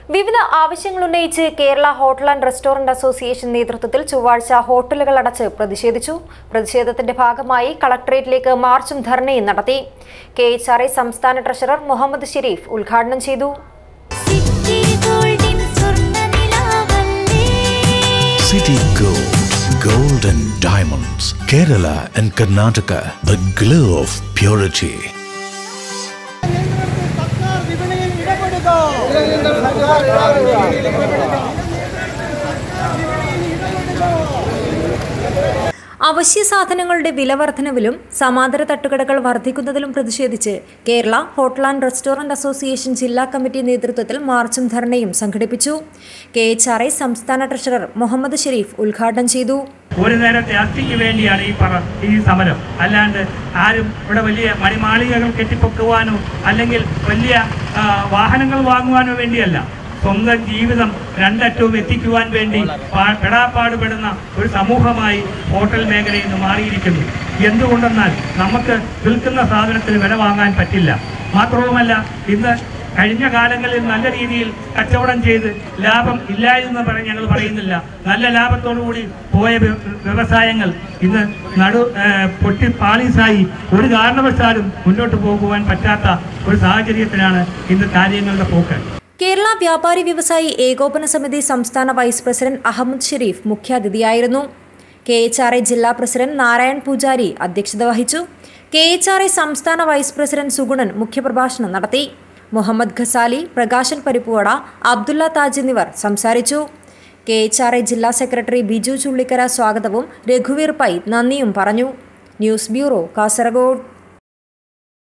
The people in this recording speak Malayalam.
വിവിധ ആവശ്യങ്ങൾ ഉന്നയിച്ച് Kerala hotel and restaurant association നേതൃത്വത്തിൽ ചൊവ്വാഴ്ച ഹോട്ടലുകൾ അടച്ച് പ്രതിഷേധിച്ചു പ്രതിഷേധത്തിന്റെ ഭാഗമായി കളക്ടറേറ്റിലേക്ക് മാർച്ചും ധർണയും നടത്തി കെ എച്ച് ആർ ഐ സംസ്ഥാന ട്രഷറർ മുഹമ്മദ് ഷെരീഫ് ഉദ്ഘാടനം ചെയ്തു സിറ്റി ഗോൾഡിൻ സ്വർണ്ണനിലാവല്ലേ City Gold, Gold and Diamonds, Kerala and Karnataka, the glow of purity. സർക്കാർ വിപണിയിൽ ഇടപെടുക അവശ്യ സാധനങ്ങളുടെ വില വർധനവിലും സമാന്തര തട്ടുകടകൾ വർദ്ധിക്കുന്നതിലും പ്രതിഷേധിച്ച് Kerala hotel and restaurant association ജില്ലാ കമ്മിറ്റി നേതൃത്വത്തിൽ മാർച്ചും ധർണയും സംഘടിപ്പിച്ചു കെ എച്ച് ആർ ഐ സംസ്ഥാന ട്രഷറർ മുഹമ്മദ് ഷെരീഫ് ഉദ്ഘാടനം ചെയ്തു ഒരു നേരത്തെ അസ്ഥിക്ക് വേണ്ടിയാണ് ഈ പറ ഈ സമരം അല്ലാണ്ട് ആരും ഇവിടെ വലിയ മണിമാളികകൾ കെട്ടിപ്പൊക്കുവാനോ അല്ലെങ്കിൽ വലിയ ആ, വാഹനങ്ങൾ വാങ്ങുവാനോ വേണ്ടിയല്ല സ്വന്തം ജീവിതം രണ്ടറ്റവും എത്തിക്കുവാൻ വേണ്ടി പാ- പെടാപ്പാടുപെടുന്ന ഒരു സമൂഹമായി ഹോട്ടൽ മേഖല ഇന്ന് മാറിയിരിക്കുന്നു എന്തുകൊണ്ടെന്നാൽ നമുക്ക് വിൽക്കുന്ന സാധനത്തിന് വില വാങ്ങാൻ പറ്റില്ല മാത്രവുമല്ല ഇന്ന് കഴിഞ്ഞ കാലങ്ങളിൽ നല്ല രീതിയിൽ കച്ചവടം ചെയ്ത് ലാഭം ഇല്ല എന്ന് പറഞ്ഞ് ഞങ്ങൾ പറയുന്നില്ല നല്ല ലാഭത്തോടുകൂടി പോയ വ്യ- വ്യവസായങ്ങൾ ഇന്ന് നടു ഏഹ് പൊട്ടി പാളീസായി ഒരു കാരണവശാലും മുന്നോട്ട് പോകുവാൻ പറ്റാത്ത ഒരു സാഹചര്യത്തിലാണ് ഇന്ന് കാര്യങ്ങളുടെ പോക്ക് കേരള വ്യാപാരി വ്യവസായി ഏകോപന സമിതി സംസ്ഥാന വൈസ് പ്രസിഡന്റ് അഹമ്മദ് ഷെരീഫ് മുഖ്യാതിഥിയായിരുന്നു കെ എച്ച് ആർ ഐ ജില്ലാ പ്രസിഡന്റ് നാരായൺ പൂജാരി അധ്യക്ഷത വഹിച്ചു കെ എച്ച് ആർ ഐ സംസ്ഥാന വൈസ് പ്രസിഡന്റ് സുഗുണൻ മുഖ്യപ്രഭാഷണം നടത്തി മുഹമ്മദ് ഖസാലി പ്രകാശൻ പരിപ്പുവട അബ്ദുള്ള താജ് എന്നിവർ സംസാരിച്ചു കെ എച്ച് ആർ ഐ ജില്ലാ സെക്രട്ടറി ബിജു ചുള്ളിക്കര സ്വാഗതവും രഘുവീർ പൈ നന്ദിയും പറഞ്ഞു ന്യൂസ് ബ്യൂറോ കാസർഗോഡ്